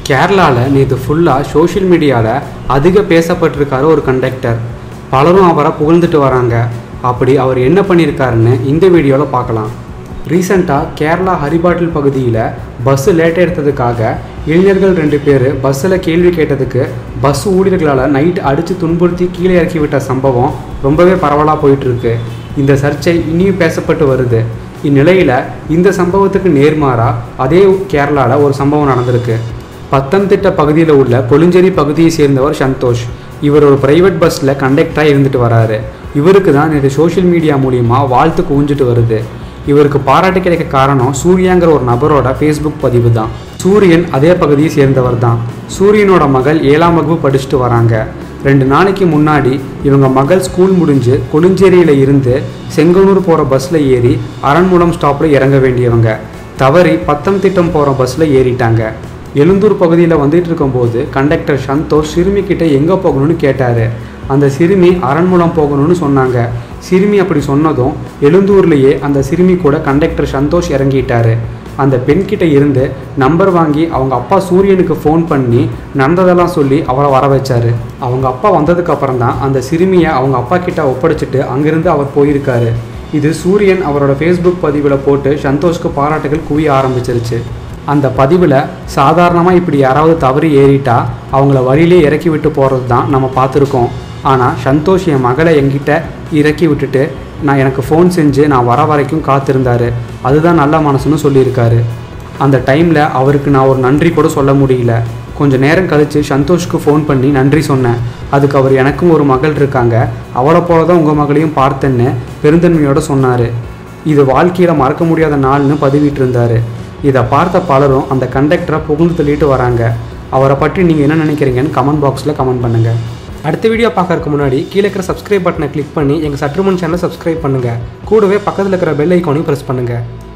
கேரளாவில் நேற்று ஃபுல்லாக சோஷியல் மீடியாவில் அதிக பேசப்பட்டிருக்காரு ஒரு கண்டக்டர் பலரும் அவரை புகழ்ந்துட்டு வராங்க அப்படி அவர் என்ன பண்ணியிருக்காருன்னு இந்த வீடியோவில் பார்க்கலாம் ரீசண்டாக கேரளா ஹரிபாட்டில் பகுதியில் பஸ்ஸு லேட் எடுத்ததுக்காக இளைஞர்கள் ரெண்டு பேர் பஸ்ஸில் கேள்வி கேட்டதுக்கு பஸ் ஊழியர்களால் நைட் அடித்து துன்புறுத்தி கீழே இறக்கி விட்ட சம்பவம் ரொம்பவே பரவலாக போயிட்டுருக்கு இந்த சர்ச்சை இனியும் பேசப்பட்டு வருது இந்நிலையில் இந்த சம்பவத்துக்கு நேர்மாறாக அதே கேரளாவில் ஒரு சம்பவம் நடந்திருக்கு பத்தம்திட்ட பகுதியில் உள்ள கொளிஞ்சேரி பகுதியை சேர்ந்தவர் சந்தோஷ் இவர் ஒரு பிரைவேட் பஸ்ஸில் கண்டக்டராக இருந்துட்டு வராரு இவருக்கு தான் நேற்று சோஷியல் மீடியா மூலிமா வாழ்த்து குவிஞ்சிட்டு வருது இவருக்கு பாராட்டு கிடைக்க காரணம் சூர்யாங்கிற ஒரு நபரோட ஃபேஸ்புக் பதிவு தான் சூரியன் அதே பகுதியை சேர்ந்தவர் தான் சூரியனோட மகள் ஏழாம் வகுப்பு படிச்சுட்டு வராங்க ரெண்டு நாளைக்கு முன்னாடி இவங்க மகள் ஸ்கூல் முடிஞ்சு கொளிஞ்சேரியில் இருந்து செங்கனூர் போகிற பஸ்ஸில் ஏறி அரண்மூலம் ஸ்டாப்பில் இறங்க வேண்டியவங்க தவறி பத்தம் திட்டம் போகிற பஸ்ஸில் ஏறிட்டாங்க எழுந்தூர் பகுதியில் வந்துட்டு இருக்கும்போது கண்டக்டர் சந்தோஷ் சிறுமி கிட்ட எங்கே போகணும்னு கேட்டார் அந்த சிறுமி அரண்மூலம் போகணும்னு சொன்னாங்க சிறுமி அப்படி சொன்னதும் எழுந்தூர்லேயே அந்த சிறுமி கூட கண்டக்டர் சந்தோஷ் இறங்கிட்டாரு அந்த பெண்கிட்ட இருந்து நம்பர் வாங்கி அவங்க அப்பா சூரியனுக்கு ஃபோன் பண்ணி நடந்ததெல்லாம் சொல்லி அவரை வர வச்சாரு அவங்க அப்பா வந்ததுக்கு அப்புறம் தான் அந்த சிறுமியை அவங்க அப்பா கிட்ட ஒப்படைச்சிட்டு அங்கிருந்து அவர் போயிருக்காரு இது சூரியன் அவரோட ஃபேஸ்புக் பதிவில் போட்டு சந்தோஷ்க்கு பாராட்டுகள் குவிய ஆரம்பிச்சிருச்சு அந்த பதிவில் சாதாரணமாக இப்படி யாராவது தவறி ஏறிட்டா அவங்கள வழியிலே இறக்கி விட்டு போகிறது தான் நம்ம பார்த்துருக்கோம் ஆனால் சந்தோஷ் என் மகளை என்கிட்ட இறக்கி விட்டுட்டு நான் எனக்கு ஃபோன் செஞ்சு நான் வர வரைக்கும் காத்திருந்தாரு அதுதான் நல்ல மனசுன்னு சொல்லியிருக்காரு அந்த டைமில் அவருக்கு நான் ஒரு நன்றி கூட சொல்ல முடியல கொஞ்சம் நேரம் கழித்து சந்தோஷ்க்கு ஃபோன் பண்ணி நன்றி சொன்னேன் அதுக்கு அவர் எனக்கும் ஒரு மகள் இருக்காங்க அவளை போல தான் உங்கள் மகளையும் பார்த்தேன்னு பெருந்தன்மையோடு சொன்னார் இது வாழ்க்கையில் மறக்க முடியாத நாள்னு பதிவிட்டிருந்தாரு இதை பார்த்த பலரும் அந்த கண்டக்டரை புகுந்து தள்ளிட்டு வராங்க அவரை பற்றி நீங்கள் என்ன நினைக்கிறீங்கன்னு கமெண்ட் பாக்ஸில் கமெண்ட் பண்ணுங்கள் அடுத்த வீடியோ பார்க்கறதுக்கு முன்னாடி கீழே இருக்கிற சப்ஸ்கிரைப் பட்டனை கிளிக் பண்ணி எங்கள் சற்றுமுன் சேனலை சப்ஸ்கிரைப் பண்ணுங்கள் கூடவே பக்கத்தில் இருக்கிற பெல் ஐக்கானையும் ப்ரெஸ் பண்ணுங்கள்